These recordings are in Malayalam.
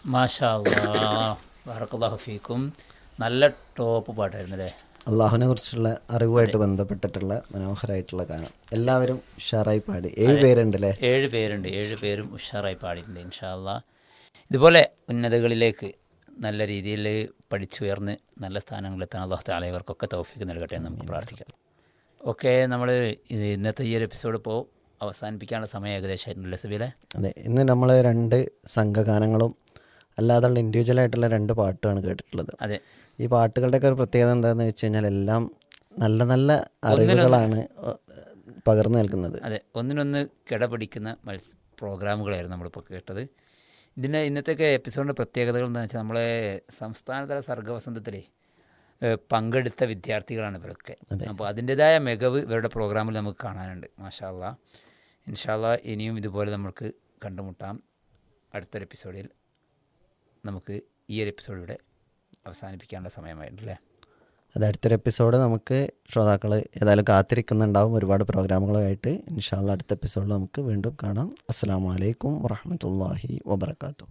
മാഷാ ബറക്കല്ലാഹു ഫീക്കും നല്ല ടോപ്പ് പാട്ടായിരുന്നു അല്ലേ അള്ളാഹുവിനെ കുറിച്ചുള്ള അറിവുമായിട്ട് ബന്ധപ്പെട്ടിട്ടുള്ള മനോഹരമായിട്ടുള്ള ഗാനം എല്ലാവരും ഉഷാറായി പാടി ഏഴ് പേരുണ്ട് അല്ലേ ഏഴ് പേരുണ്ട് ഏഴ് പേരും ഉഷാറായി പാടിയിട്ടുണ്ട് ഇൻഷാല്ല ഇതുപോലെ ഉന്നതകളിലേക്ക് നല്ല രീതിയിൽ പഠിച്ചുയർന്ന് നല്ല സ്ഥാനങ്ങളിലെത്താൻ അള്ളാഹു താല ഇവർക്കൊക്കെ തൗഫീക്ക് നൽകട്ടെ എന്ന് നമുക്ക് പ്രാർത്ഥിക്കാം ഓക്കെ നമ്മൾ ഇന്നത്തെ ഈ ഒരു എപ്പിസോഡ് ഇപ്പോൾ അവസാനിപ്പിക്കാനുള്ള സമയം ഏകദേശമായിട്ടുണ്ടല്ലേ സബീലെ അതെ ഇന്ന് നമ്മൾ രണ്ട് സംഘഗാനങ്ങളും അല്ലാതെയുള്ള ഇൻഡിവിജ്വൽ ആയിട്ടുള്ള രണ്ട് പാട്ടുമാണ് കേട്ടിട്ടുള്ളത് അതെ ഈ പാട്ടുകളുടെയൊക്കെ ഒരു പ്രത്യേകത എന്താണെന്ന് വെച്ച് കഴിഞ്ഞാൽ എല്ലാം നല്ല നല്ല അറിവുകളാണ് പകർന്നു നൽകുന്നത് അതെ ഒന്നിനൊന്ന് കിടപിടിക്കുന്ന മത്സ പ്രോഗ്രാമുകളായിരുന്നു നമ്മളിപ്പോൾ കേട്ടത് ഇതിൻ്റെ ഇന്നത്തെയൊക്കെ എപ്പിസോഡിൻ്റെ പ്രത്യേകതകൾ എന്താണെന്ന് വെച്ചാൽ നമ്മളെ സംസ്ഥാനതല സർഗവസന്തത്തിലെ ഏഹ്, പങ്കെടുത്ത വിദ്യാർത്ഥികളാണ് ഇവരൊക്കെ അപ്പോൾ അതിൻ്റെതായ മികവ് ഇവരുടെ പ്രോഗ്രാമിൽ നമുക്ക് കാണാനുണ്ട് മാഷാല്ല ഇൻഷാല്ല ഇനിയും ഇതുപോലെ നമുക്ക് കണ്ടുമുട്ടാം അടുത്തൊരു എപ്പിസോഡിൽ നമുക്ക് ഈ ഒരു എപ്പിസോഡ് ഇവിടെ അവസാനിപ്പിക്കാനുള്ള സമയമായിട്ടുണ്ടല്ലേ അത് അടുത്തൊരു എപ്പിസോഡ് നമുക്ക് ശ്രോതാക്കൾ ഏതായാലും കാത്തിരിക്കുന്നുണ്ടാവും ഒരുപാട് പ്രോഗ്രാമുകളായിട്ട് ഇൻഷാല്ല അടുത്ത എപ്പിസോഡിൽ നമുക്ക് വീണ്ടും കാണാം അസ്സാം വലൈക്കും വറഹമത്തല്ലാഹി വബർക്കാത്തു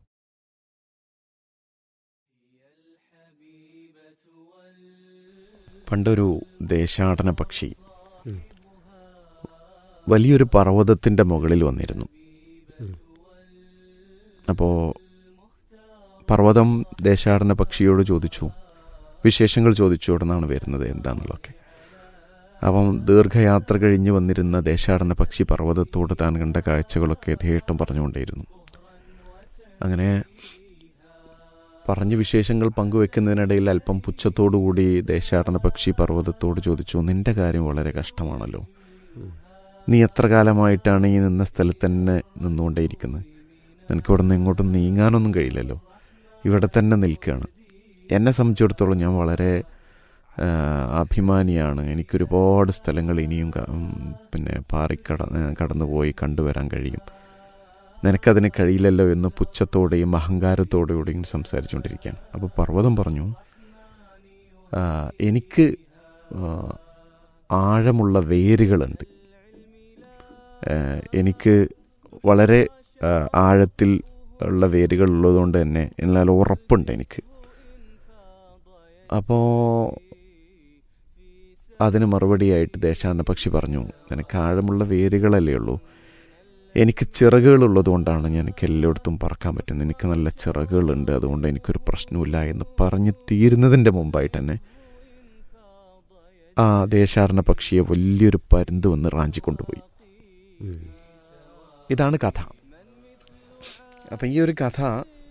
പണ്ടൊരു ദേശാടന പക്ഷി വലിയൊരു പർവ്വതത്തിൻ്റെ മുകളിൽ വന്നിരുന്നു അപ്പോൾ പർവ്വതം ദേശാടന പക്ഷിയോട് ചോദിച്ചു വിശേഷങ്ങൾ ചോദിച്ചു എവിടുന്നാണ് വരുന്നത് എന്താണെന്നുള്ളതൊക്കെ അപ്പം ദീർഘയാത്ര കഴിഞ്ഞ് വന്നിരുന്ന ദേശാടന പക്ഷി പർവ്വതത്തോട് താൻ കണ്ട കാഴ്ചകളൊക്കെ യഥേഷ്ടം പറഞ്ഞുകൊണ്ടേയിരുന്നു അങ്ങനെ പറഞ്ഞ വിശേഷങ്ങൾ പങ്കുവെക്കുന്നതിനിടയിൽ അല്പം പുച്ഛത്തോടുകൂടി ദേശാടന പക്ഷി പർവ്വതത്തോട് ചോദിച്ചു നിന്റെ കാര്യം വളരെ കഷ്ടമാണല്ലോ നീ എത്ര കാലമായിട്ടാണ് ഈ നിന്ന സ്ഥലത്ത് തന്നെ നിന്നുകൊണ്ടേയിരിക്കുന്നത് നിനക്ക് ഇവിടെ നിന്ന് എങ്ങോട്ടും നീങ്ങാനൊന്നും കഴിയില്ലല്ലോ ഇവിടെ തന്നെ നിൽക്കുകയാണ് എന്നെ സംബന്ധിച്ചിടത്തോളം ഞാൻ വളരെ ആ, അഭിമാനിയാണ് എനിക്കൊരുപാട് സ്ഥലങ്ങൾ ഇനിയും ക- ഉം, പിന്നെ പാറിക്കട കടന്നുപോയി കണ്ടുവരാൻ കഴിയും നിനക്കതിന് കഴിയില്ലല്ലോ എന്ന് പുച്ഛത്തോടെയും അഹങ്കാരത്തോടെയും സംസാരിച്ചുകൊണ്ടിരിക്കുകയാണ് അപ്പോൾ പർവ്വതം പറഞ്ഞു "ആ, എനിക്ക് ആ, ആഴമുള്ള വേരുകളുണ്ട് ആ, എനിക്ക് വളരെ ആ, ആഴത്തിൽ ഉള്ള വേരുകൾ ഉള്ളതുകൊണ്ട് തന്നെ എന്നാൽ ഉറപ്പുണ്ട് എനിക്ക് അപ്പോൾ അതിന് മറുപടിയായിട്ട് ദേശാടന പക്ഷി പറഞ്ഞു നിനക്ക് ആഴമുള്ള വേരുകളല്ലേ ഉള്ളൂ എനിക്ക് ചിറകുകളുള്ളത് കൊണ്ടാണ് ഞാൻ എനിക്ക് എല്ലായിടത്തും പറക്കാൻ പറ്റുന്നത് എനിക്ക് നല്ല ചിറകുകളുണ്ട് അതുകൊണ്ട് എനിക്കൊരു പ്രശ്നമില്ല എന്ന് പറഞ്ഞ് തീരുന്നതിൻ്റെ മുമ്പായിട്ട് തന്നെ ആ ദേശാടന പക്ഷിയെ വലിയൊരു പരുന്ത് വന്ന് റാഞ്ചി കൊണ്ടുപോയി ഇതാണ് കഥ അപ്പം ഈ ഒരു കഥ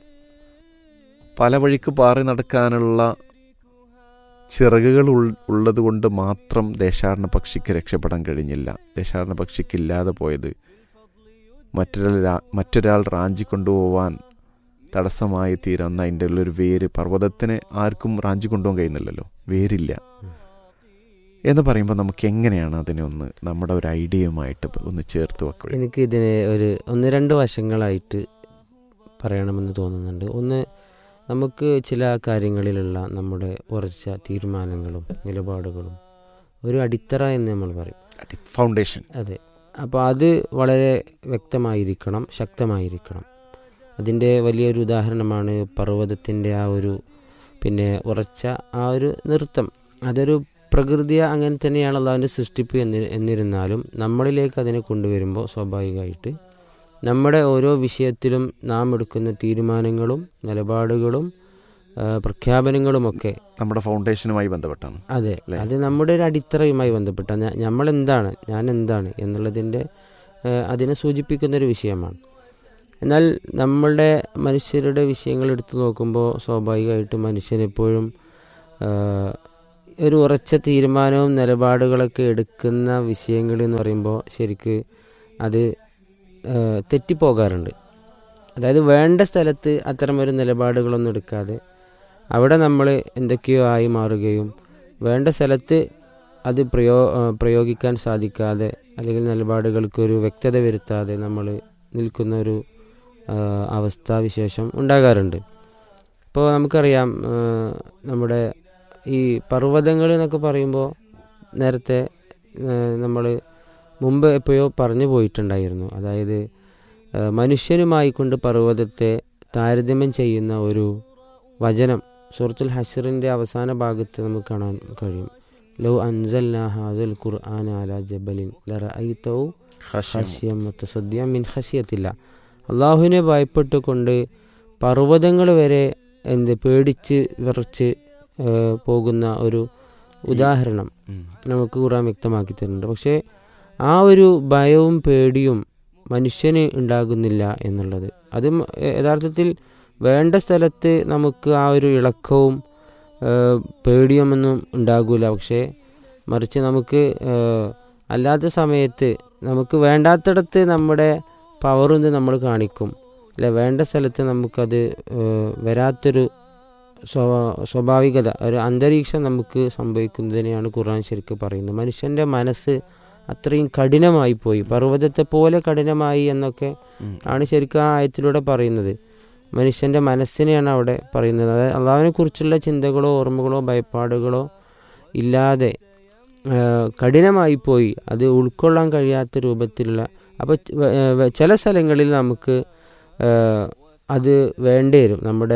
പല വഴിക്ക് പാറി നടക്കാനുള്ള ചിറകുകൾ ഉൾ- ഉള്ളത് കൊണ്ട് മാത്രം ദേശാടന പക്ഷിക്ക് രക്ഷപ്പെടാൻ കഴിഞ്ഞില്ല ദേശാടന പക്ഷിക്ക് ഇല്ലാതെ പോയത് മറ്റൊരാൾ രാ- മറ്റൊരാൾ റാഞ്ചി കൊണ്ടുപോവാൻ തടസ്സമായി തീരുന്ന അതിൻ്റെ ഉള്ളൊരു വേര് പർവ്വതത്തിന് ആർക്കും റാഞ്ചി കൊണ്ടുപോകാൻ കഴിയുന്നില്ലല്ലോ വേരില്ല എന്ന് പറയുമ്പോൾ നമുക്ക് എങ്ങനെയാണ് അതിനെ ഒന്ന് നമ്മുടെ ഒരു ഐഡിയയുമായിട്ട് ഒന്ന് ചേർത്ത് വെക്കുക എനിക്ക് ഇതിനെ ഒരു ഒന്ന് രണ്ട് വശങ്ങളായിട്ട് പറയണമെന്ന് തോന്നുന്നുണ്ട് ഒന്ന് നമുക്ക് ചില കാര്യങ്ങളിലുള്ള നമ്മുടെ ഉറച്ച തീരുമാനങ്ങളും നിലപാടുകളും ഒരു അടിത്തറ എന്ന് നമ്മൾ പറയും ഫൗണ്ടേഷൻ അതെ അപ്പോൾ അത് വളരെ വ്യക്തമായിരിക്കണം ശക്തമായിരിക്കണം അതിൻ്റെ വലിയൊരു ഉദാഹരണമാണ് പർവ്വതത്തിൻ്റെ ആ ഒരു പിന്നെ ഉറച്ച ആ ഒരു നൃത്തം അതൊരു പ്രകൃതിയെ അങ്ങനെ തന്നെയാണല്ലോ അതിൻ്റെ സൃഷ്ടിപ്പ് എന്നി എന്നിരുന്നാലും നമ്മളിലേക്ക് അതിനെ കൊണ്ടുവരുമ്പോൾ സ്വാഭാവികമായിട്ട് നമ്മുടെ ഓരോ വിഷയത്തിലും നാം എടുക്കുന്ന തീരുമാനങ്ങളും നിലപാടുകളും ആ, പ്രഖ്യാപനങ്ങളുമൊക്കെ നമ്മുടെ ഫൗണ്ടേഷനുമായി ബന്ധപ്പെട്ടാണ് അതെ അല്ലേ? അത് നമ്മുടെ ഒരു അടിത്തറയുമായി ബന്ധപ്പെട്ട നമ്മൾ എന്താണ് ഞാൻ എന്താണ് എന്നുള്ളതിൻ്റെ ഏഹ്, അതിനെ സൂചിപ്പിക്കുന്ന ഒരു വിഷയമാണ് എന്നാൽ നമ്മളുടെ മനുഷ്യരുടെ വിഷയങ്ങൾ എടുത്തു നോക്കുമ്പോൾ സ്വാഭാവികമായിട്ടും മനുഷ്യനെപ്പോഴും ഏഹ്, ഒരു ഉറച്ച തീരുമാനവും നിലപാടുകളൊക്കെ എടുക്കുന്ന വിഷയങ്ങൾ എന്ന് പറയുമ്പോൾ ശരിക്ക് അത് ഏഹ്, തെറ്റിപ്പോകാറുണ്ട് അതായത് വേണ്ട സ്ഥലത്ത് അത്തരമൊരു നിലപാടുകളൊന്നും എടുക്കാതെ അവിടെ നമ്മൾ എന്തൊക്കെയോ ആയി മാറുകയും വേണ്ട സ്ഥലത്ത് അത് പ്രയോ ആ, പ്രയോഗിക്കാൻ സാധിക്കാതെ അല്ലെങ്കിൽ നിലപാടുകൾക്കൊരു വ്യക്തത വരുത്താതെ നമ്മൾ നിൽക്കുന്ന ഒരു ആ, അവസ്ഥാവിശേഷം ഉണ്ടാകാറുണ്ട് ഇപ്പോൾ നമുക്കറിയാം ആ, നമ്മുടെ ഈ പർവ്വതങ്ങൾ എന്നൊക്കെ പറയുമ്പോൾ നേരത്തെ നമ്മൾ മുമ്പ് എപ്പോഴോ പറഞ്ഞു പോയിട്ടുണ്ടായിരുന്നു അതായത് ആ, മനുഷ്യനുമായി കൊണ്ട് പർവ്വതത്തെ താരതമ്യം ചെയ്യുന്ന ഒരു വചനം സൂറത്തുൽ ഹഷറിൻ്റെ അവസാന ഭാഗത്ത് നമുക്ക് കാണാൻ കഴിയും ലോ അൻസൽ ഹാദൽ ഖുർആൻ അല ജബലിൻ ലറഅയ്തഹു ഖശിയം മുത്തസദ്യ മിൻ ഖശിയത്തില്ല അള്ളാഹുവിനെ ഭയപ്പെട്ടുകൊണ്ട് പർവ്വതങ്ങൾ വരെ എന്ത് പേടിച്ച് വിറച്ച് ഏഹ്, പോകുന്ന ഒരു ഉദാഹരണം ഉം. നമുക്ക് ഖുർആൻ വ്യക്തമാക്കി തരുന്നുണ്ട് പക്ഷേ ആ ഒരു ഭയവും പേടിയും മനുഷ്യന് ഉണ്ടാകുന്നില്ല എന്നുള്ളത് അത് മ- യഥാർത്ഥത്തിൽ വേണ്ട സ്ഥലത്ത് നമുക്ക് ആ ഒരു ഇളക്കവും ഏഹ്, പേടിയുമൊന്നും ഉണ്ടാകില്ല പക്ഷേ മറിച്ച് നമുക്ക് ഏഹ്, അല്ലാത്ത സമയത്ത് നമുക്ക് വേണ്ടാത്തിടത്ത് നമ്മുടെ പവറും നമ്മൾ കാണിക്കും അല്ലെ വേണ്ട സ്ഥലത്ത് നമുക്കത് ഏഹ്, വരാത്തൊരു സ്വ- സ്വാഭാവികത ഒരു അന്തരീക്ഷം നമുക്ക് സംഭവിക്കുന്നതിനെയാണ് ഖുർആൻ ശരിക്കും പറയുന്നത് മനുഷ്യൻ്റെ മനസ്സ് അത്രയും കഠിനമായി പോയി പർവ്വതത്തെ പോലെ കഠിനമായി എന്നൊക്കെ ഉം. ആണ് ശരിക്കും ആ ആയത്തിലൂടെ പറയുന്നത് മനുഷ്യൻ്റെ മനസ്സിനെയാണ് അവിടെ പറയുന്നത് അതായത് അള്ളാഹുവിനെ കുറിച്ചുള്ള ചിന്തകളോ ഓർമ്മകളോ ഭയപ്പാടുകളോ ഇല്ലാതെ ആ, കഠിനമായി പോയി അത് ഉൾക്കൊള്ളാൻ കഴിയാത്ത രൂപത്തിലുള്ള അപ്പോൾ ചില സ്ഥലങ്ങളിൽ നമുക്ക് ആ, അത് വേണ്ടി വരും നമ്മുടെ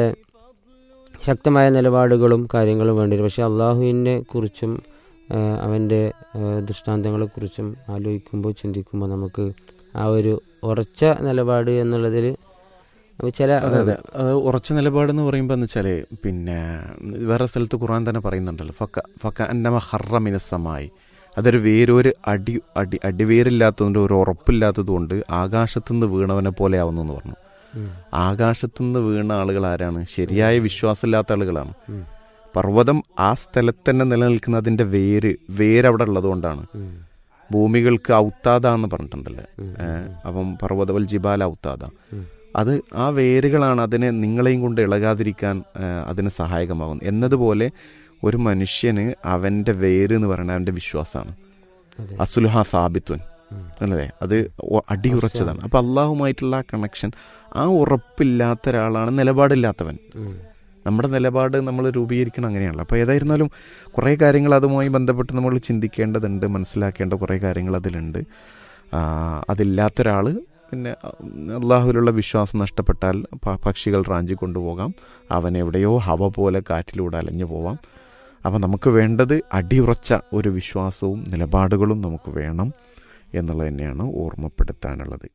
ശക്തമായ നിലപാടുകളും കാര്യങ്ങളും വേണ്ടി വരും പക്ഷേ അള്ളാഹുവിനെ കുറിച്ചും ആ, അവൻ്റെ ആ, ദൃഷ്ടാന്തങ്ങളെക്കുറിച്ചും ആലോചിക്കുമ്പോൾ ചിന്തിക്കുമ്പോൾ നമുക്ക് ആ ഒരു ഉറച്ച നിലപാട് എന്നുള്ളതിൽ നമുക്ക് ചില അതെ അതെ അത് ഉറച്ച നിലപാടെന്ന് പറയുമ്പോൾ എന്ന് വെച്ചാൽ പിന്നെ വേറെ സ്ഥലത്ത് ഖുർആൻ തന്നെ പറയുന്നുണ്ടല്ലോ ഫക്ക ഫക്ക അന്നമ ഹറ മിനസ്സമായി അതൊരു വേരൊരു അടി അടി അടിവേരില്ലാത്തതുകൊണ്ട് ഒരു ഉറപ്പില്ലാത്തതുകൊണ്ട് ആകാശത്തുനിന്ന് വീണവനെ പോലെ ആവുന്നു എന്ന് പറഞ്ഞു ഉം, ആകാശത്തുനിന്ന് വീണ ആളുകൾ ആരാണ് ശരിയായ വിശ്വാസമില്ലാത്ത ആളുകളാണ് ഉം, പർവ്വതം ആ സ്ഥലത്ത് തന്നെ നിലനിൽക്കുന്ന അതിന്റെ വേര് വേരവിടെ ഉള്ളതുകൊണ്ടാണ് ഉം, ഭൂമികൾക്ക് ഔത്താദ എന്ന് പറഞ്ഞിട്ടുണ്ടല്ലേ ഉം, ഏഹ് അപ്പം പർവ്വതവൽ ജിബാല ഔത്താദ ഉം. അത് ആ വേരുകളാണ് അതിനെ നിങ്ങളെയും കൊണ്ട് ഇളകാതിരിക്കാൻ ഏഹ്, അതിന് സഹായകമാകുന്നത് എന്നതുപോലെ ഒരു മനുഷ്യന് അവന്റെ വേര് എന്ന് പറയുന്നത് അവന്റെ വിശ്വാസമാണ് അതെ. അസുലുഹ സാബിത്വൻ ഉം. അല്ലേ അത് ഒ- അടിയുറച്ചതാണ് അപ്പൊ അള്ളാഹുമായിട്ടുള്ള ആ കണക്ഷൻ ആ ഉറപ്പില്ലാത്ത ഒരാളാണ് നിലപാടില്ലാത്തവൻ ഉം, നമ്മുടെ നിലപാട് നമ്മൾ രൂപീകരിക്കണം അങ്ങനെയാണല്ലോ അപ്പോൾ ഏതായിരുന്നാലും കുറേ കാര്യങ്ങൾ അതുമായി ബന്ധപ്പെട്ട് നമ്മൾ ചിന്തിക്കേണ്ടതുണ്ട് മനസ്സിലാക്കേണ്ട കുറേ കാര്യങ്ങൾ അതിലുണ്ട് ആ, അതില്ലാത്ത ഒരാൾ പിന്നെ അള്ളാഹുവിലുള്ള വിശ്വാസം നഷ്ടപ്പെട്ടാൽ പ- പക്ഷികൾ റാഞ്ചി കൊണ്ടുപോകാം അവൻ എവിടെയോ ഹവ പോലെ കാറ്റിലൂടെ അലഞ്ഞു പോവാം അപ്പം നമുക്ക് വേണ്ടത് അടിയുറച്ച ഒരു വിശ്വാസവും നിലപാടുകളും നമുക്ക് വേണം എന്നുള്ളത് തന്നെയാണ് ഓർമ്മപ്പെടുത്താനുള്ളത്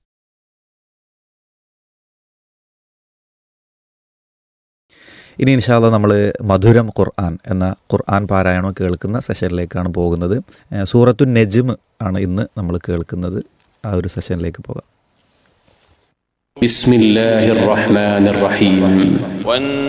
ഇനി ഇൻഷാല്ല നമ്മൾ മധുരം ഖുർആൻ എന്ന ഖുർആൻ പാരായണം കേൾക്കുന്ന സെഷനിലേക്കാണ് പോകുന്നത് ഏഹ് സൂറത്തു നജ്മ് ആണ് ഇന്ന് നമ്മൾ കേൾക്കുന്നത് ആ ഒരു സെഷനിലേക്ക് പോകാം بسم الله الرحمن الرحيم